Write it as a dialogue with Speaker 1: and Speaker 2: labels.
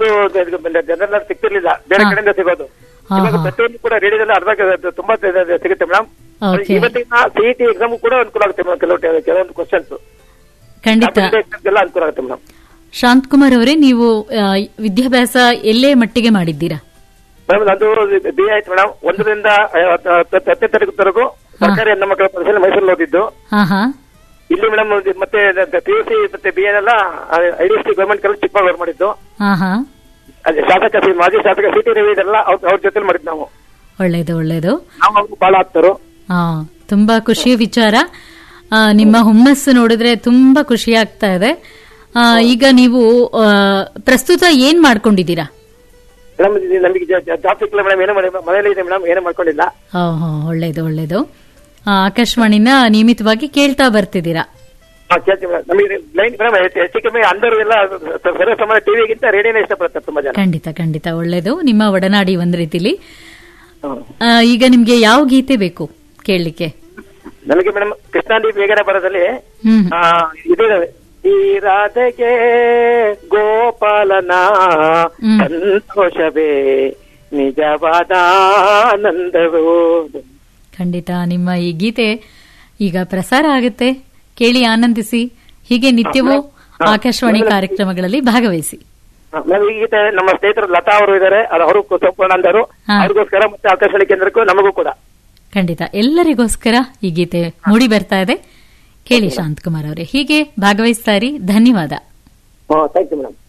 Speaker 1: ಅಷ್ಟು ಜನರಲ್ ಸಿಗ್ತಿರ್ಲಿಲ್ಲ ಬೇರೆ
Speaker 2: ಹಾ.
Speaker 1: ಕಡೆಯಿಂದ ಸಿಗೋದು
Speaker 2: ಹಾ,
Speaker 1: ಇವಾಗ
Speaker 2: ಹಾ.
Speaker 1: ಪ್ರತಿಯೊಂದು ಕೂಡ ರೇಡಿಯೋದಲ್ಲಿ ಅರ್ಧ ತುಂಬಾ ಸಿಗುತ್ತೆ ಮೇಡಮ್
Speaker 2: Okay.
Speaker 1: ಇವತ್ತಿನ ಸಿಇಟಿ ಎಕ್ಸಾಮ್ ಕೂಡ ಅನುಕೂಲ ಆಗುತ್ತೆ ಮೇಡಮ್ ಕೆಲವು ಕೆಲವೊಂದು ಕ್ವಶನ್ಸ್
Speaker 2: ಖಂಡಿತ
Speaker 1: ಎಲ್ಲ ಅನುಕೂಲ ಆಗುತ್ತೆ ಮೇಡಮ್
Speaker 2: ಶಾಂತಕುಮಾರ್ ಅವರೇ ನೀವು ಆ, ವಿದ್ಯಾಭ್ಯಾಸ ಎಲ್ಲೇ ಮಟ್ಟಿಗೆ ಮಾಡಿದ್ದೀರಾ
Speaker 1: ಮೇಡಮ್ ಅದು ಬಿ ಆಯ್ತು ಮೇಡಮ್ ಒಂದರಿಂದ ಹತ್ತನೇ ತರಗತಿವರೆಗೂ ಸರ್ಕಾರಿ ಹೆಣ್ಣು ಮಕ್ಕಳ ಪ್ರದೇಶ ಮೈಸೂರಲ್ಲಿ ಓದಿದ್ದು
Speaker 2: ಹಾ ಹಾ
Speaker 1: ಇಲ್ಲಿ ಮೇಡಮ್ ಮತ್ತೆ ಪಿ ಯು ಸಿ ಮತ್ತೆ ಬಿ ಎನ್ ಎಲ್ಲ I D S C government college Chikkamagaluru ಮಾಡಿದ್ದು
Speaker 2: ಹಾ ಹಾ
Speaker 1: ಅದೇ ಶಾಸಕ ಸಿ- ಮಾಜಿ ಶಾಸಕ ಸಿ ಟಿ ರವಿ ಇದೆಲ್ಲ ಅವ್ರ ಅವ್ರ ಜೊತೆ ಮಾಡಿದ್ದು ನಾವು
Speaker 2: ಒಳ್ಳೇದು ಒಳ್ಳೇದು
Speaker 1: ನಾವು ಅವ್ರು ಬಹಳ ಆಗ್ತಾರು
Speaker 2: ಆ ತುಂಬಾ ಖುಷಿಯ ವಿಚಾರ ಆ, ನಿಮ್ಮ ಹುಮ್ಮಸ್ಸು ನೋಡಿದ್ರೆ ತುಂಬಾ ಖುಷಿ ಆಗ್ತಾ ಇದೆ ಆ, ಈಗ ನೀವು ಆ, ಪ್ರಸ್ತುತ ಏನ್ ಮಾಡ್ಕೊಂಡಿದ್ದೀರಾ
Speaker 1: ಮೇಡಮ್ ನಮಗೆ ಜಾಬ್ ಸಿಕ್ಕಿಲ್ಲ ಮೇಡಮ್ ಏನೋ ಮಾಡಿ ಮನೇಲಿ ಇದೆ ಮೇಡಮ್ ಏನೋ ಮಾಡ್ಕೊಂಡಿಲ್ಲ
Speaker 2: ಆ, ಹಾ, ಒಳ್ಳೇದು ಒಳ್ಳೇದು ಆ, ಆಕಾಶವಾಣಿನ ನಿಯಮಿತವಾಗಿ ಕೇಳ್ತಾ ಬರ್ತಿದ್ದೀರಾ
Speaker 1: ಹಾ, ಕೇಳ್ತೀವಿ ಮೇಡಮ್ ನಮಗೆ ಲೈನ್ ಮೇಡಮ್ ಹೆಚ್ಚು ಕಮ್ಮಿ ಅಂದರು ಎಲ್ಲ ಸರ್ವ ಸಮಾನ ಟಿವಿಗಿಂತ ರೇಡಿಯೋನೇ ಇಷ್ಟಪಡ್ತಾರೆ ತುಂಬಾ ಜನ
Speaker 2: ಖಂಡಿತ ಖಂಡಿತ ಒಳ್ಳೇದು ನಿಮ್ಮ ಒಡನಾಡಿ ಒಂದ್ ರೀತಿಲಿ
Speaker 1: ಹ್ಮ್.
Speaker 2: ಆ, ಈಗ ನಿಮ್ಗೆ ಯಾವ ಗೀತೆ ಬೇಕು ಕೇಳಲಿಕ್ಕೆ
Speaker 1: ನಮಗೆ ಮೇಡಮ್ ಕೃಷ್ಣಾಂಡಿ ಬೇಗನೆ ಬರೋದಲ್ಲಿ
Speaker 2: ಹ್ಮ್
Speaker 1: ಆ, ಇದು ಈ ರಾಧೆಗೆ ಗೋಪಾಲನ
Speaker 2: ಹ್ಮ್.
Speaker 1: ಸಂತೋಷವೇ ನಿಜವಾದ ಆನಂದವು
Speaker 2: ಖಂಡಿತ ನಿಮ್ಮ ಈ ಗೀತೆ ಈಗ ಪ್ರಸಾರ ಆಗುತ್ತೆ ಕೇಳಿ ಆನಂದಿಸಿ ಹೀಗೆ ನಿತ್ಯವೂ
Speaker 1: ಹಾ.
Speaker 2: ಆಕಾಶವಾಣಿ ಕಾರ್ಯಕ್ರಮಗಳಲ್ಲಿ ಭಾಗವಹಿಸಿ
Speaker 1: ಮೇಡಮ್ ಈ ಗೀತೆ ನಮ್ಮ ಸ್ನೇಹಿತರು ಲತಾ ಅವರು ಇದ್ದಾರೆ ಅದು ಅವರು ಸಂಪೂರ್ಣ ಅಂದರು
Speaker 2: ಹಾ.
Speaker 1: ಅವ್ರಿಗೋಸ್ಕರ ಮತ್ತೆ ಆಕಾಶವಾಣಿ ಕೇಂದ್ರಕ್ಕೂ ನಮಗೂ ಕೂಡ
Speaker 2: ಖಂಡಿತ ಎಲ್ಲರಿಗೋಸ್ಕರ ಈ ಗೀತೆ ಮೂಡಿ ಬರ್ತಾ ಇದೆ ಕೇಳಿ ಶಾಂತಕುಮಾರ್ ಅವರೇ ಹೀಗೆ ಭಾಗವಹಿಸ್ತಾ ಇರಿ ಧನ್ಯವಾದ
Speaker 1: ಥ್ಯಾಂಕ್ ಯು ಮೇಡಮ್